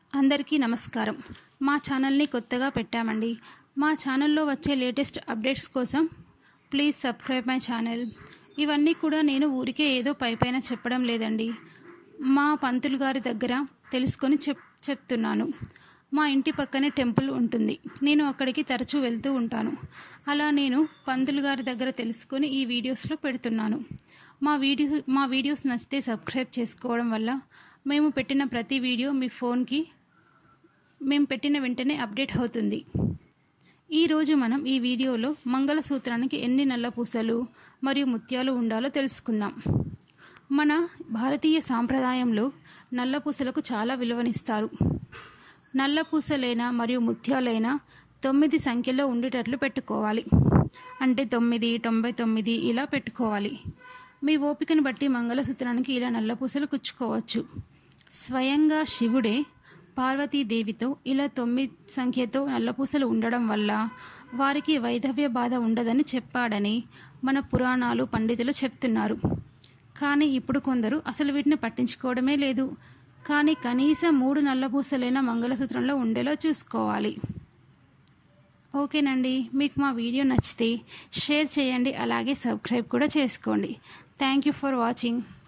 అందరికీ నమస్కారం మా ఛానల్ని కొత్తగా పెట్టామండి మా ఛానల్లో వచ్చే లేటెస్ట్ అప్డేట్స్ కోసం ప్లీజ్ సబ్స్క్రైబ్ మై ఛానల్ ఇవన్నీ కూడా నేను ఊరికే ఏదో పైపైన చెప్పడం లేదండి మా పంతులు గారి దగ్గర తెలుసుకొని చెప్ చెప్తున్నాను మా ఇంటి పక్కనే టెంపుల్ ఉంటుంది నేను అక్కడికి తరచూ వెళ్తూ ఉంటాను అలా నేను పంతులు గారి దగ్గర తెలుసుకొని ఈ వీడియోస్లో పెడుతున్నాను మా వీడియో మా వీడియోస్ నచ్చితే సబ్స్క్రైబ్ చేసుకోవడం వల్ల మేము పెట్టిన ప్రతి వీడియో మీ ఫోన్కి మేము పెట్టిన వెంటనే అప్డేట్ అవుతుంది ఈరోజు మనం ఈ వీడియోలో మంగళసూత్రానికి ఎన్ని నల్ల పూసలు మరియు ముత్యాలు ఉండాలో తెలుసుకుందాం మన భారతీయ సాంప్రదాయంలో నల్ల పూసలకు చాలా విలువనిస్తారు నల్ల పూసలైన మరియు ముత్యాలైన తొమ్మిది సంఖ్యలో ఉండేటట్లు పెట్టుకోవాలి అంటే తొమ్మిది తొంభై తొమ్మిది ఇలా పెట్టుకోవాలి మీ ఓపికను బట్టి మంగళసూత్రానికి ఇలా నల్ల పూసలు కుచ్చుకోవచ్చు స్వయంగా శివుడే పార్వతీదేవితో ఇలా తొమ్మిది సంఖ్యతో నల్లపూసలు ఉండడం వల్ల వారికి వైధవ్య బాధ ఉండదని చెప్పాడని మన పురాణాలు పండితులు చెప్తున్నారు కానీ ఇప్పుడు కొందరు అసలు వీటిని పట్టించుకోవడమే లేదు కానీ కనీసం మూడు నల్లపూసలైన మంగళసూత్రంలో ఉండేలా చూసుకోవాలి ఓకేనండి మీకు మా వీడియో నచ్చితే షేర్ చేయండి అలాగే సబ్స్క్రైబ్ కూడా చేసుకోండి థ్యాంక్ యూ ఫర్ వాచింగ్